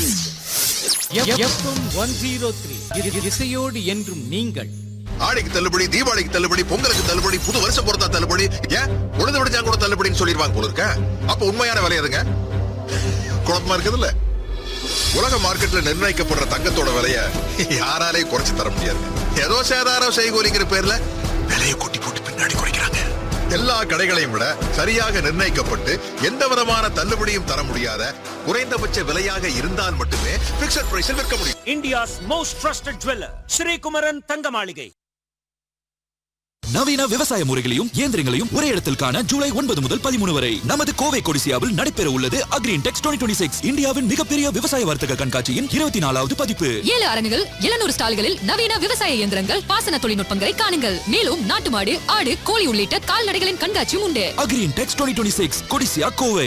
FM one zero three இசையோடு என்றும் நீங்கள் ஆடிக்கு தள்ளுபடி தீபாவளிக்கு தள்ளுபடி பொங்கலுக்கு தள்ளுபடி புது வருஷம் பொறுத்தா தள்ளுபடி ஏன் உழுது விடுச்சா கூட தள்ளுபடின்னு சொல்லிடுவாங்க போல இருக்க அப்ப உண்மையான விலை எதுங்க குழப்பமா இருக்குதுல்ல உலக மார்க்கெட்ல நிர்ணயிக்கப்படுற தங்கத்தோட விலைய யாராலையும் குறைச்சு தர முடியாது ஏதோ சேதாரம் செய்கூலிங்கிற பேர்ல விலையை கொட்டி போட்டு பின்னாடி குறைக்கிறாங்க எல்லா கடைகளையும் விட சரியாக நிர்ணயிக்கப்பட்டு எந்த விதமான தள்ளுபடியும் தர முடியாத குறைந்தபட்ச விலையாக இருந்தால் மட்டுமே பிக்சட் பிரைஸில் விற்க முடியும் India's most trusted jeweler, Sri Kumaran Thangamaligai. நவீன விவசாய முறைகளையும் இயந்திரங்களையும் ஒரே இடத்தில் காண ஜூலை ஒன்பது முதல் பதிமூணு வரை நமது கோவை கொடிசியாவில் நடைபெற உள்ளது அக்ரீன் டெக்ஸ் டுவெண்ட்டி சிக்ஸ் இந்தியாவின் மிகப்பெரிய விவசாய வர்த்தக கண்காட்சியின் இருபத்தி நாலாவது பதிப்பு ஏழு அரங்குகள் எழுநூறு ஸ்டால்களில் நவீன விவசாய இயந்திரங்கள் பாசன தொழில்நுட்பங்களை காணுங்கள் மேலும் நாட்டு மாடு ஆடு கோழி உள்ளிட்ட கால்நடைகளின் கண்காட்சியும் உண்டு Agri Intex twenty six Codissia Kovai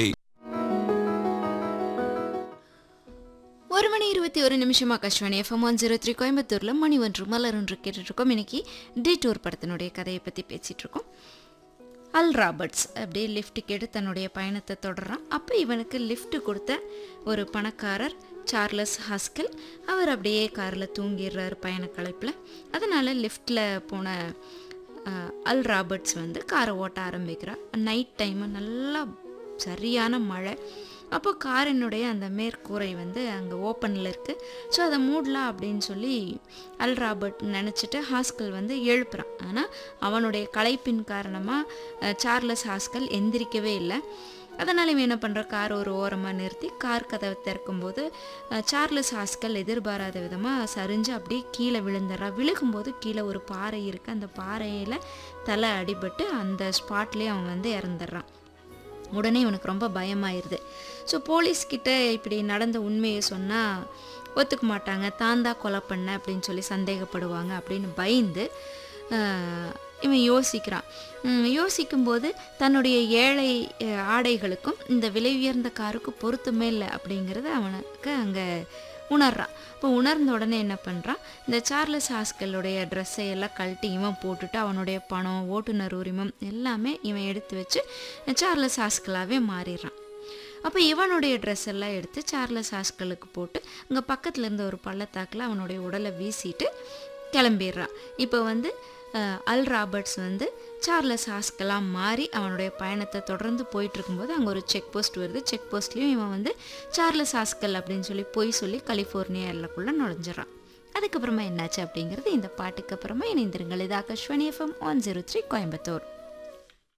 ஒரு மணி இருபத்தி ஒரு நிமிஷம் Akashvani F M one zero three கோயம்புத்தூரில் மணி ஒன்று மலர் ஒன்று கேட்டுட்ருக்கோம் இன்னைக்கு டி டூர் படத்தினுடைய கதையை பற்றி பேசிகிட்டு இருக்கோம் அல் ராபர்ட்ஸ் அப்படியே லிஃப்ட் கேட்டு தன்னுடைய பயணத்தை தொடர்றான் அப்போ இவனுக்கு லிஃப்ட் கொடுத்த ஒரு பணக்காரர் சார்லஸ் ஹாஸ்கல் அவர் அப்படியே காரில் தூங்கிடுறாரு பயணக்கலைப்பில் அதனால் லிஃப்ட்டில் போன அஹ், அல் ராபர்ட்ஸ் வந்து காரை ஓட்ட ஆரம்பிக்கிறார் நைட் டைமு நல்லா சரியான மழை அப்போ காரினுடைய அந்த மேற்கூரை வந்து அங்கே ஓப்பனில் இருக்குது ஸோ அதை மூடலாம் அப்படின்னு சொல்லி அல் ராபர்ட் நினச்சிட்டு ஹாஸ்கல் வந்து எழுப்புறான் ஆனால் அவனுடைய களைப்பின் காரணமாக சார்லஸ் ஹாஸ்கல் எந்திரிக்கவே இல்லை அதனால் இவன் என்ன பண்ணுற கார் ஒரு ஓரமாக நிறுத்தி கார் கதவை திறக்கும்போது அஹ், சார்லஸ் ஹாஸ்கல் எதிர்பாராத விதமாக சரிஞ்சு அப்படியே கீழே விழுந்துடுறா விழுகும்போது கீழே ஒரு பாறை இருக்குது அந்த பாறையில் தலை அடிபட்டு அந்த ஸ்பாட்லேயே அவன் வந்து இறந்துடுறான் உடனே இவனுக்கு ரொம்ப பயமாயிருது ஸோ போலீஸ்கிட்ட இப்படி நடந்த உண்மையை சொன்னால் ஒத்துக்க மாட்டாங்க தான் தான் கொலை பண்ண அப்படின்னு சொல்லி சந்தேகப்படுவாங்க அப்படின்னு பயந்து ஆஹ், இவன் யோசிக்கிறான் உம், யோசிக்கும்போது தன்னுடைய ஏழை அஹ், ஆடைகளுக்கும் இந்த விலை உயர்ந்த காருக்கும் பொருத்தமே இல்லை அப்படிங்கிறது அவனுக்கு அங்கே உணர்றான் இப்போ உணர்ந்த உடனே என்ன பண்ணுறான் இந்த சார்லஸ் ஹாஸ்கலுடைய ட்ரெஸ்ஸை எல்லாம் கழட்டி இவன் போட்டுட்டு அவனுடைய பணம் ஓட்டுநர் உரிமம் எல்லாமே இவன் எடுத்து வச்சு சார்லஸ் ஹாஸ்கலாகவே மாறிடுறான் அப்போ இவனுடைய ட்ரெஸ் எல்லாம் எடுத்து சார்லஸ் ஹாஸ்கலுக்கு போட்டு அங்கே பக்கத்தில் இருந்த ஒரு பள்ளத்தாக்கில் அவனுடைய உடலை வீசிட்டு கிளம்பிடுறான் இப்போ வந்து அஹ், அல் ராபர்ட்ஸ் வந்து சார்லஸ் ஹாஸ்கெல்லாம் மாறி அவனுடைய பயணத்தை தொடர்ந்து போயிட்டு இருக்கும்போது அங்கே ஒரு செக் போஸ்ட் வருது செக் போஸ்ட்லேயும் இவன் வந்து சார்லஸ் ஹாஸ்கல் அப்படின்னு சொல்லி பொய் சொல்லி கலிஃபோர்னியா எல்லைக்குள்ளே நுழைஞ்சிடறான் அதுக்கப்புறமா என்னாச்சு அப்படிங்கிறது இந்த பாட்டுக்கு அப்புறமா இணைந்திருங்கள் இது Akashvani F M one zero three Coimbatore